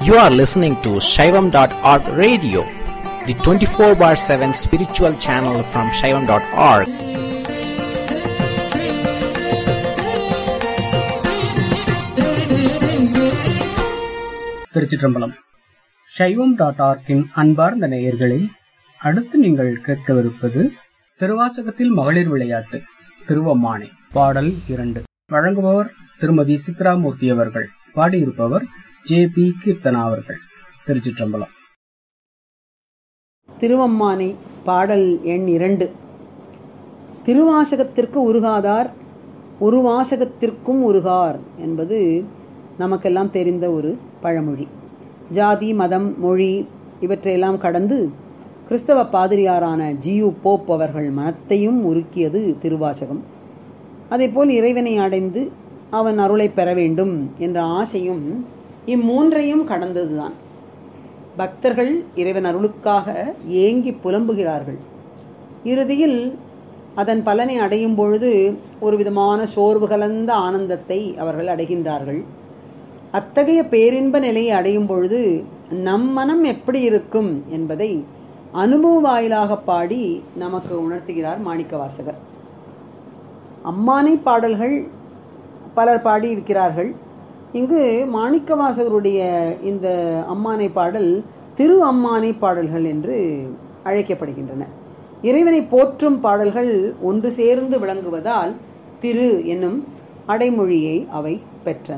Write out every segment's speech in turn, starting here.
You are listening to Shaivam.org radio, the 24 bar 7 spiritual channel from Shaivam.org. திருச்சிற்றம்பலம் சைவம் dot ஆர்க்கின் அன்பார்ந்த நேயர்களே அடுத்து நீங்கள் கேட்கவிருப்பது திருவாசகத்தில் மகளிர் விளையாட்டு திருவம்மானை பாடல் இரண்டு வழங்குபவர் திருமதி சித்ராமூர்த்தி அவர்கள் பாடியிருப்பவர் ஜே பி கீர்த்தனா அவர்கள் திருச்சிற்றம்பலம் திருவம்மானை பாடல் எண் இரண்டு திருவாசகத்திற்கு உருகாதார் உருவாசகத்திற்கும் உருகார் என்பது நமக்கெல்லாம் தெரிந்த ஒரு பழமொழி ஜாதி மதம் மொழி இவற்றையெல்லாம் கடந்து கிறிஸ்தவ பாதிரியாரான ஜியு போப் அவர்கள் மனத்தையும் உருக்கியது திருவாசகம் அதேபோல் இறைவனை அடைந்து அவன் அருளை பெற வேண்டும் என்ற ஆசையும் இம்மூன்றையும் கடந்ததுதான் பக்தர்கள் இறைவன் அருளுக்காக ஏங்கி புலம்புகிறார்கள் இறுதியில் அதன் பலனை அடையும் பொழுது ஒரு விதமான சோர்வு கலந்த ஆனந்தத்தை அவர்கள் அடைகின்றார்கள் அத்தகைய பேரின்ப நிலையை அடையும் பொழுது நம் மனம் எப்படி இருக்கும் என்பதை அனுபவ வாயிலாக பாடி நமக்கு உணர்த்துகிறார் மாணிக்கவாசகர் அம்மானை பாடல்கள் பலர் பாடியிருக்கிறார்கள் இங்கு மாணிக்கவாசகருடைய இந்த அம்மானை பாடல் திரு அம்மானை பாடல்கள் என்று அழைக்கப்படுகின்றன இறைவனை போற்றும் பாடல்கள் ஒன்று சேர்ந்து விளங்குவதால் திரு என்னும் அடைமொழியை அவை பெற்றன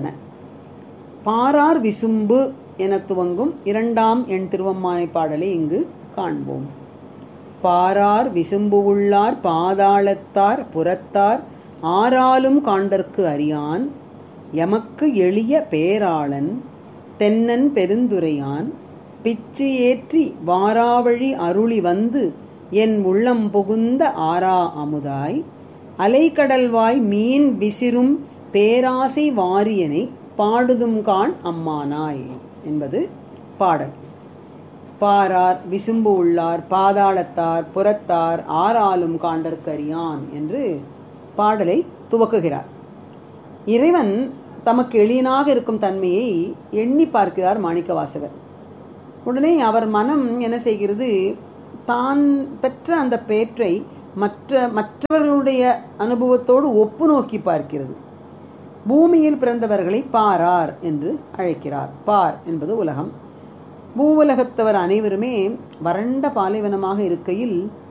பாரார் விசும்பு என துவங்கும் இரண்டாம் எண் திருவம்மானை பாடலை இங்கு காண்போம் பாரார் விசும்பு உள்ளார் பாதாளத்தார் புறத்தார் ஆறாலும் காண்டற்கு அறியான் எமக்கு எளிய பேராளன் தென்னன் பெருந்துரையான் பிச்சு ஏற்றி வாராவழி அருளி வந்து என் உள்ளம் புகுந்த ஆரா அமுதாய் அலைக்கடல்வாய் மீன் விசிறும் பேராசை வாரியனை பாடுதும் கான் அம்மானாய் என்பது பாடல் பாரார் விசும்பு உள்ளார் பாதாளத்தார் புறத்தார் ஆறாலும் காண்டற்கரியான் என்று பாடலை துவக்குகிறார் இறைவன் தமக்கு எளியனாக இருக்கும் தன்மையை எண்ணி பார்க்கிறார் மாணிக்கவாசகர் உடனே அவர் மனம் என்ன செய்கிறது தான் பெற்ற அந்த பேற்றை மற்ற மற்றவர்களுடைய அனுபவத்தோடு ஒப்பு நோக்கி பார்க்கிறது பூமியில் பிறந்தவர்களை பாரார் என்று அழைக்கிறார் பார் என்பது உலகம் பூவுலகத்தவர் அனைவருமே வறண்ட பாலைவனமாக இருக்கையில்